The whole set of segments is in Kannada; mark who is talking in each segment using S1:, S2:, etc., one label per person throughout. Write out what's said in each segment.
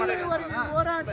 S1: ಎಲ್ಲಿವರೆಗೆ ಹೋರಾಟ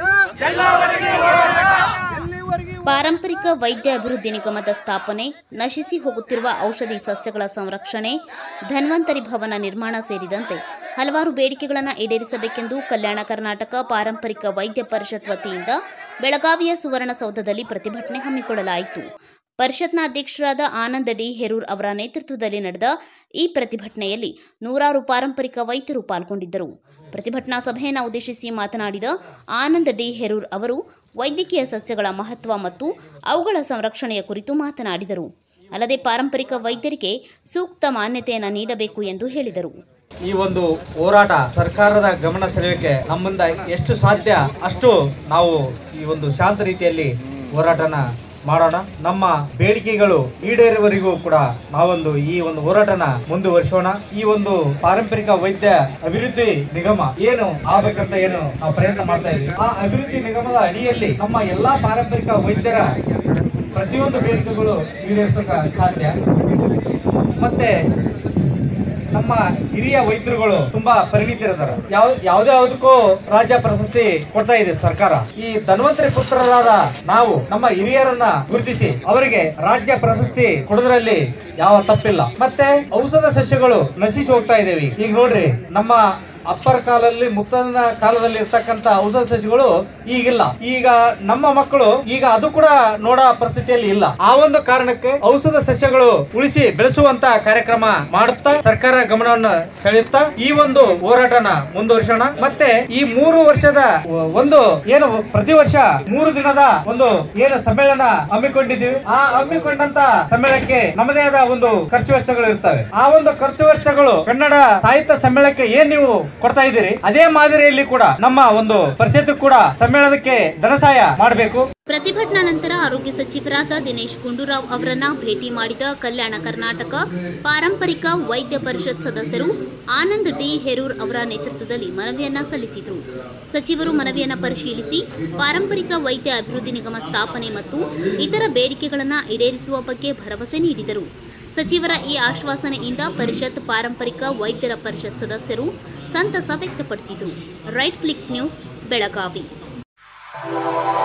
S1: ಎಲ್ಲಿವರೆಗೆ
S2: ಪಾರಂಪರಿಕ ವೈದ್ಯ ಅಭಿವೃದ್ಧಿ ನಿಗಮದ ಸ್ಥಾಪನೆ ನಶಿಸಿ ಹೋಗುತ್ತಿರುವ ಔಷಧಿ ಸಸ್ಯಗಳ ಸಂರಕ್ಷಣೆ ಧನ್ವಂತರಿ ಭವನ ನಿರ್ಮಾಣ ಸೇರಿದಂತೆ ಹಲವಾರು ಬೇಡಿಕೆಗಳನ್ನು ಈಡೇರಿಸಬೇಕೆಂದು ಕಲ್ಯಾಣ ಕರ್ನಾಟಕ ಪಾರಂಪರಿಕ ವೈದ್ಯ ಪರಿಷತ್ ವತಿಯಿಂದ ಬೆಳಗಾವಿಯ ಸುವರ್ಣಸೌಧದಲ್ಲಿ ಪ್ರತಿಭಟನೆ ಹಮ್ಮಿಕೊಳ್ಳಲಾಯಿತು ಪರಿಷತ್ನ ಅಧ್ಯಕ್ಷರಾದ ಆನಂದ್ ಡಿ ಹೆರೂರ್ ಅವರ ನೇತೃತ್ವದಲ್ಲಿ ನಡೆದ ಈ ಪ್ರತಿಭಟನೆಯಲ್ಲಿ ನೂರಾರು ಪಾರಂಪರಿಕ ವೈದ್ಯರು ಪಾಲ್ಗೊಂಡಿದ್ದರು ಪ್ರತಿಭಟನಾ ಸಭೆಯನ್ನು ಉದ್ದೇಶಿಸಿ ಮಾತನಾಡಿದ ಆನಂದ್ ಡಿ ಹೆರೂರ್ ಅವರು ವೈದ್ಯಕೀಯ ಸಸ್ಯಗಳ ಮಹತ್ವ ಮತ್ತು ಅವುಗಳ ಸಂರಕ್ಷಣೆಯ ಕುರಿತು ಮಾತನಾಡಿದರು ಅಲ್ಲದೆ ಪಾರಂಪರಿಕ ವೈದ್ಯರಿಗೆ ಸೂಕ್ತ ಮಾನ್ಯತೆಯನ್ನು ನೀಡಬೇಕು ಎಂದು ಹೇಳಿದರು
S3: ಈ ಒಂದು ಹೋರಾಟ ಸರ್ಕಾರದ ಗಮನ ಸೆಳೆಯೋಕೆ ನಮ್ಮಿಂದ ಎಷ್ಟು ಸಾಧ್ಯ ಅಷ್ಟು ನಾವು ಈ ಒಂದು ಶಾಂತ ರೀತಿಯಲ್ಲಿ ಹೋರಾಟನ ಮಾಡೋಣ ನಮ್ಮ ಬೇಡಿಕೆಗಳು ಈಡೇರುವವರೆಗೂ ಕೂಡ ನಾವೊಂದು ಈ ಒಂದು ಹೋರಾಟನ ಮುಂದುವರಿಸೋಣ ಈ ಒಂದು ಪಾರಂಪರಿಕ ವೈದ್ಯ ಅಭಿವೃದ್ಧಿ ನಿಗಮ ಏನು ಆಗ್ಬೇಕಂತ ಏನು ನಾವು ಪ್ರಯತ್ನ ಮಾಡ್ತಾ ಇದ್ದೀವಿ ಆ ಅಭಿವೃದ್ಧಿ ನಿಗಮದ ಅಡಿಯಲ್ಲಿ ನಮ್ಮ ಎಲ್ಲಾ ಪಾರಂಪರಿಕ ವೈದ್ಯರ ಪ್ರತಿಯೊಂದು ಬೇಡಿಕೆಗಳು ಈಡೇರಿಸೋಕೆ ಸಾಧ್ಯ ಮತ್ತೆ ನಮ್ಮ ಹಿರಿಯ ವೈದ್ಯರುಗಳು ತುಂಬಾ ಪರಿಣಿತರಿದ್ದಾರೆ ಯಾವ ಯಾವ್ದೇ ಯಾವುದಕ್ಕೂ ರಾಜ್ಯ ಪ್ರಶಸ್ತಿ ಕೊಡ್ತಾ ಇದೆ ಸರ್ಕಾರ ಈ ಧನ್ವಂತರಿ ಪುತ್ರರಾದ ನಾವು ನಮ್ಮ ಹಿರಿಯರನ್ನ ಗುರುತಿಸಿ ಅವರಿಗೆ ರಾಜ್ಯ ಪ್ರಶಸ್ತಿ ಕೊಡೋದ್ರಲ್ಲಿ ಯಾವ ತಪ್ಪಿಲ್ಲ ಮತ್ತೆ ಔಷಧ ಸಸ್ಯಗಳು ನಶಿಸಿ ಹೋಗ್ತಾ ಇದ್ದೇವೆ ಈಗ ನೋಡ್ರಿ ನಮ್ಮ ಅಪ್ಪರ ಕಾಲದಲ್ಲಿ ಮುತ್ತನ ಕಾಲದಲ್ಲಿ ಇರ್ತಕ್ಕಂತ ಔಷಧ ಸಸ್ಯಗಳು ಈಗಿಲ್ಲ ಈಗ ನಮ್ಮ ಮಕ್ಕಳು ಈಗ ಅದು ಕೂಡ ನೋಡೋ ಪರಿಸ್ಥಿತಿಯಲ್ಲಿ ಇಲ್ಲ ಆ ಒಂದು ಕಾರಣಕ್ಕೆ ಔಷಧ ಸಸ್ಯಗಳು ಉಳಿಸಿ ಬೆಳೆಸುವಂತ ಕಾರ್ಯಕ್ರಮ ಮಾಡುತ್ತಾ ಸರ್ಕಾರ ಗಮನವನ್ನು ಸೆಳೆಯುತ್ತಾ ಈ ಒಂದು ಹೋರಾಟನ ಮುಂದುವರಿಸೋಣ ಮತ್ತೆ ಈ ಮೂರು ವರ್ಷದ ಒಂದು ಏನು ಪ್ರತಿ ವರ್ಷ ಮೂರು ದಿನದ ಒಂದು ಏನು ಸಮ್ಮೇಳನ ಹಮ್ಮಿಕೊಂಡಿದ್ದೀವಿ ಆ ಹಮ್ಮಿಕೊಂಡಂತ ಸಮ್ಮೇಳನಕ್ಕೆ ನಮ್ಮದೇ ಆದ ಒಂದು ಖರ್ಚು ವೆಚ್ಚಗಳು ಇರ್ತವೆ ಆ ಒಂದು ಖರ್ಚು ವೆಚ್ಚಗಳು ಕನ್ನಡ ಸಾಹಿತ್ಯ ಸಮ್ಮೇಳನಕ್ಕೆ ಏನ್ ನೀವು ಕೊಡ್ತಾ ಇದ್ದೀರಿ ಅದೇ ಮಾದರಿಯಲ್ಲಿ ಕೂಡ ನಮ್ಮ ಒಂದು ಪರಿಷತ್ ಕೂಡ ಸಮ್ಮೇಳನಕ್ಕೆ ಧನಸಹಾಯ ಮಾಡಬೇಕು
S2: ಪ್ರತಿಭಟನಾ ನಂತರ ಆರೋಗ್ಯ ಸಚಿವರಾದ ದಿನೇಶ್ ಗುಂಡೂರಾವ್ ಅವರನ್ನ ಭೇಟಿ ಮಾಡಿದ ಕಲ್ಯಾಣ ಕರ್ನಾಟಕ ಪಾರಂಪರಿಕ ವೈದ್ಯ ಪರಿಷತ್ ಸದಸ್ಯರು ಆನಂದ್ ಡಿ ಹೆರೂರ್ ಅವರ ನೇತೃತ್ವದಲ್ಲಿ ಮನವಿಯನ್ನ ಸಲ್ಲಿಸಿದರು ಸಚಿವರು ಮನವಿಯನ್ನ ಪರಿಶೀಲಿಸಿ ಪಾರಂಪರಿಕ ವೈದ್ಯ ಅಭಿವೃದ್ಧಿ ನಿಗಮ ಸ್ಥಾಪನೆ ಮತ್ತು ಇತರ ಬೇಡಿಕೆಗಳನ್ನು ಈಡೇರಿಸುವ ಬಗ್ಗೆ ಭರವಸೆ ನೀಡಿದರು ಸಚಿವರ ಈ ಆಶ್ವಾಸನೆಯಿಂದ ಪರಿಷತ್ ಪಾರಂಪರಿಕ ವೈದ್ಯರ ಪರಿಷತ್ ಸದಸ್ಯರು ಸಂತಸ ವ್ಯಕ್ತಪಡಿಸಿದರು ರೈಟ್ ಕ್ಲಿಕ್ ನ್ಯೂಸ್ ಬೆಳಗಾವಿ